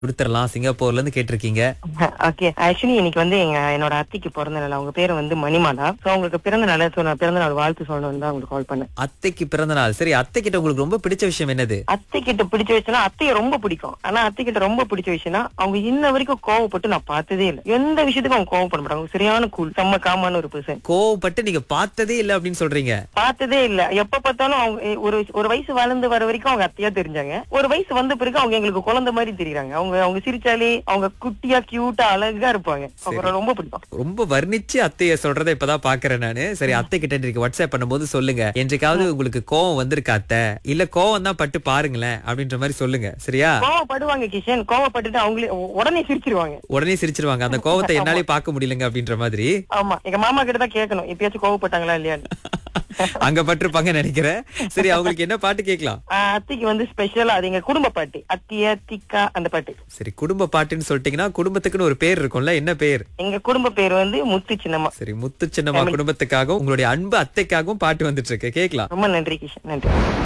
கொடுத்துடலாம் சிங்கப்பூர்ல இருந்து கேட்டிருக்கீங்க ஓகே ஆக்சுவலி இன்னைக்கு வந்து எங்க என்னோட அத்தைக்கு பிறந்த நாள் அவங்க பேரு வந்து மணிமாலா சோ அவங்களுக்கு பிறந்த நாள் so நான் பிறந்த நாள் வாழ்த்து சொல்லணும்னு தான் உங்களுக்கு கால் பண்ணேன் அத்தைக்கு பிறந்த நாள் சரி அத்தை கிட்ட உங்களுக்கு ரொம்ப பிடிச்ச விஷயம் என்னது அத்தை கிட்ட பிடிச்ச விஷயம்னா அத்தைய ரொம்ப பிடிக்கும் ஆனா அத்தை கிட்ட ரொம்ப பிடிச்ச விஷயம்னா அவங்க இன்ன வரைக்கும் கோவப்பட்டு நான் பார்த்ததே இல்லை எந்த விஷயத்துக்கும் அவங்க கோவப்பட மாட்டாங்க அவங்க சரியான கூல் செம்ம காமான ஒரு பர்சன் கோவப்பட்டு நீங்க பார்த்ததே இல்ல அப்படின்னு சொல்றீங்க பார்த்ததே இல்ல எப்ப பார்த்தாலும் அவங்க எ, ஒரு ஒரு வயசு வளர்ந்து வர வரைக்கும் அவங்க அத்தையா தெரிஞ்சாங்க ஒரு வயசு வந்த பிறகு அவங்க எங்களுக்கு குழந்தை மாதிரி தெரியுறாங்க அவங்க அவங்க சிரிச்சாலே அவங்க குட்டியா கியூட்டா அழகா இருப்பாங்க அவங்க ரொம்ப பிடிக்கும் ரொம்ப வர்ணிச்சு அத்தைய சொல்றதை இப்பதான் பாக்குறேன் நானு சரி அத்தை கிட்ட நீங்க வாட்ஸ்அப் பண்ணும்போது சொல்லுங்க என்றைக்காவது உங்களுக்கு கோவம் வந்திருக்கா அத்தை இல்ல கோவம் தான் பட்டு பாருங்களேன் அப்படின்ற மாதிரி சொல்லுங்க சரியா கோவப்படுவாங்க கிஷன் கோவப்பட்டுட்டு அவங்களே உ- உடனே சிரிச்சிருவாங்க உடனே சிரிச்சிருவாங்க அந்த கோவத்தை என்னாலே பார்க்க முடியலங்க அப்படின்ற மாதிரி ஆமா எங்க மாமா கிட்ட தான் கேட்கணும் எப்பயாச்சும் கோவப்பட்டாங்களா இல்லையான்னு அங்க பட்டிருப்பாங்க நினைக்கிறேன் சரி அவங்களுக்கு என்ன பாட்டு கேட்கலாம் ஆஹ் அத்தைக்கு வந்து ஸ்பெஷலா அது எங்க குடும்ப பாட்டு அத்தியா திக்கா அந்த பாட்டு சரி குடும்ப பாட்டுன்னு சொல்லிட்டீங்கன்னா குடும்பத்துக்குன்னு ஒரு பேர் இருக்கும்ல என்ன பேர் எங்க குடும்ப பேர் வந்து முத்து சின்னம்மா சரி முத்து சின்னம்மா குடும்பத்துக்காகவும் உங்களுடைய அன்பு அத்தைக்காகவும் பாட்டு வந்துட்டு இருக்கு கேட்கலாம் ரொம்ப நன்றி கிஷன் நன்றி